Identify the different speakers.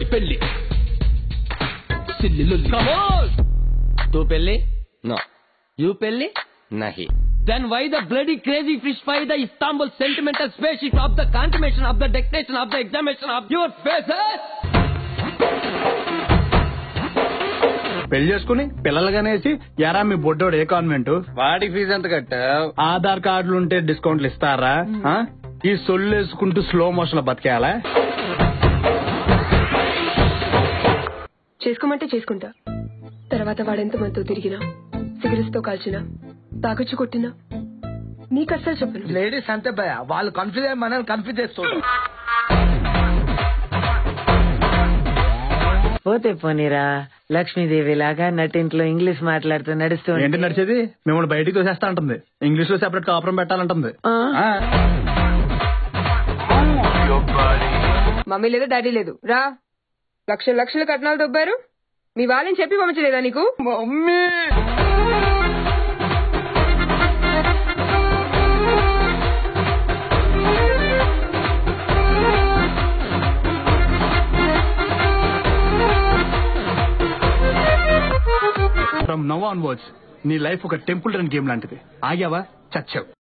Speaker 1: పెళ్లి పెళ్లి సిల్లి లొల్లి
Speaker 2: तू పెళ్లి నో యూ పెళ్లి నహి
Speaker 1: Then why the bloody crazy fish fry the Istanbul sentimental spaceship of the consummation of the declaration of the examination of your faces?
Speaker 3: పెళ్లి చేసుకుని పిల్లలుగానేసి ఎరా మీ బొడ్డోడు ఏ కాన్వెంట్
Speaker 2: వాడికి ఫీజు ఎంత కట్టావు
Speaker 3: ఆధార్ కార్డులు ఉంటే డిస్కౌంట్లు ఇస్తారా ఆ? ఈ సొల్లు వేసుకుంటూ స్లో మోషన్ లో బతికేయాలా
Speaker 4: చేసుకోమంటే చేసుకుంటా తర్వాత వాడెంత మనతో తిరిగినా సిగరెట్స్ తో కాల్చినా తాగొచ్చు కొట్టినా నీకు అస్సలు చెప్పను
Speaker 5: లేడీస్ అంతే భయ వాళ్ళు కన్ఫ్యూజ్ అయ్యి మనల్ని కన్ఫ్యూజ్ చేస్తారు
Speaker 6: పోతే పోనీరా లక్ష్మీదేవి లాగా నటింట్లో ఇంగ్లీష్ మాట్లాడుతూ నడుస్తూ
Speaker 3: ఏంటి నడిచేది మిమ్మల్ని బయటికి తోసేస్తా ఉంటుంది ఇంగ్లీష్ లో సెపరేట్ కాపురం పెట్టాలంటుంది
Speaker 6: ఆ.
Speaker 3: ఆ.
Speaker 4: మమ్మీ లేదు డాడీ లేదు రా లక్షల లక్షల కట్నాలు దొబ్బారు మీ వాళ్ళని చెప్పి పంపించలేదా నీకు
Speaker 3: ఫ్రమ్ నవ్ ఆన్ వర్డ్స్ నీ లైఫ్ ఒక టెంపుల్ రన్ గేమ్ లాంటిది ఆగావా చచ్చావు